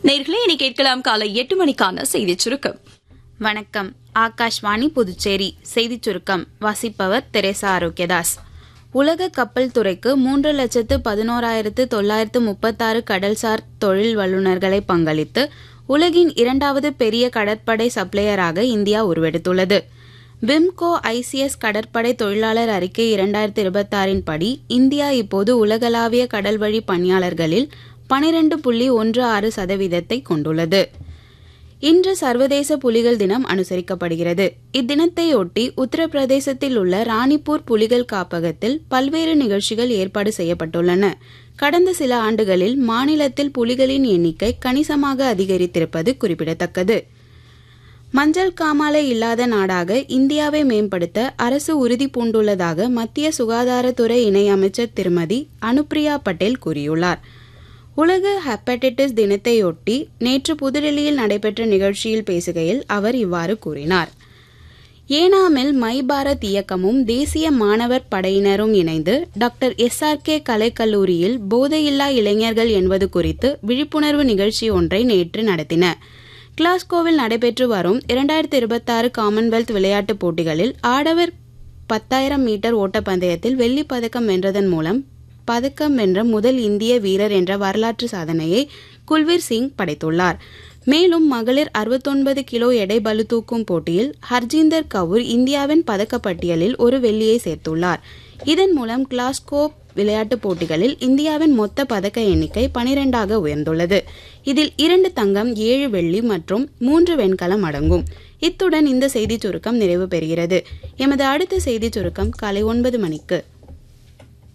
நேர்களே இனி கேட்கலாம் காலை எட்டு மணிக்கான செய்திச் சுருக்கம் வணக்கம் ஆகாஷ்வாணி புதுச்சேரி செய்திச் சுருக்கம் வாசிப்பவர் தெரேசா ஆரோக்கியதாஸ் உலக கப்பல் துறைக்கு மூன்று லட்சத்து பதினோராயிரத்து தொள்ளாயிரத்து முப்பத்தாறு கடல்சார் தொழில் வல்லுநர்களை பங்களித்து உலகின் இரண்டாவது பெரிய கடற்படை சப்ளையராக இந்தியா உருவெடுத்துள்ளது விம்கோ ஐசிஎஸ் கடற்படை தொழிலாளர் அறிக்கை இரண்டாயிரத்தி இருபத்தாறின் படி இந்தியா இப்போது உலகளாவிய கடல்வழி பணியாளர்களில் பனிரெண்டு புள்ளி ஒன்று ஆறு சதவீதத்தை கொண்டுள்ளது இன்று சர்வதேச புலிகள் தினம் அனுசரிக்கப்படுகிறது இத்தினத்தையொட்டி உத்தரப்பிரதேசத்தில் உள்ள ராணிப்பூர் புலிகள் காப்பகத்தில் பல்வேறு நிகழ்ச்சிகள் ஏற்பாடு செய்யப்பட்டுள்ளன கடந்த சில ஆண்டுகளில் மாநிலத்தில் புலிகளின் எண்ணிக்கை கணிசமாக அதிகரித்திருப்பது குறிப்பிடத்தக்கது மஞ்சள் காமாலை இல்லாத நாடாக இந்தியாவை மேம்படுத்த அரசு உறுதி பூண்டுள்ளதாக மத்திய சுகாதாரத்துறை இணையமைச்சர் திருமதி அனுப்ரியா பட்டேல் கூறியுள்ளார் உலக ஹெப்படைட்டிஸ் தினத்தையொட்டி நேற்று புதுடெல்லியில் நடைபெற்ற நிகழ்ச்சியில் பேசுகையில் அவர் இவ்வாறு கூறினார் ஏனாமில் மை பாரத் இயக்கமும் தேசிய மாணவர் படையினரும் இணைந்து டாக்டர் எஸ் ஆர் கே கலைக்கல்லூரியில் போதையில்லா இளைஞர்கள் என்பது குறித்து விழிப்புணர்வு நிகழ்ச்சி ஒன்றை நேற்று நடத்தின கிளாஸ்கோவில் நடைபெற்று வரும் இரண்டாயிரத்தி இருபத்தாறு காமன்வெல்த் விளையாட்டுப் போட்டிகளில் ஆடவர் பத்தாயிரம் மீட்டர் ஓட்டப்பந்தயத்தில் வெள்ளிப் பதக்கம் வென்றதன் மூலம் பதக்கம் வென்ற முதல் இந்திய வீரர் என்ற வரலாற்று சாதனையை குல்வீர் சிங் படைத்துள்ளார் மேலும் மகளிர் அறுபத்தொன்பது கிலோ எடை பளு தூக்கும் போட்டியில் ஹர்ஜீந்தர் கவுர் இந்தியாவின் பதக்கப்பட்டியலில் ஒரு வெள்ளியை சேர்த்துள்ளார் இதன் மூலம் கிளாஸ்கோ விளையாட்டுப் போட்டிகளில் இந்தியாவின் மொத்த பதக்க எண்ணிக்கை பனிரெண்டாக உயர்ந்துள்ளது இதில் இரண்டு தங்கம் ஏழு வெள்ளி மற்றும் மூன்று வெண்கலம் அடங்கும் இத்துடன் இந்த செய்திச் சுருக்கம் நிறைவு பெறுகிறது எமது அடுத்த செய்திச் சுருக்கம் காலை ஒன்பது மணிக்கு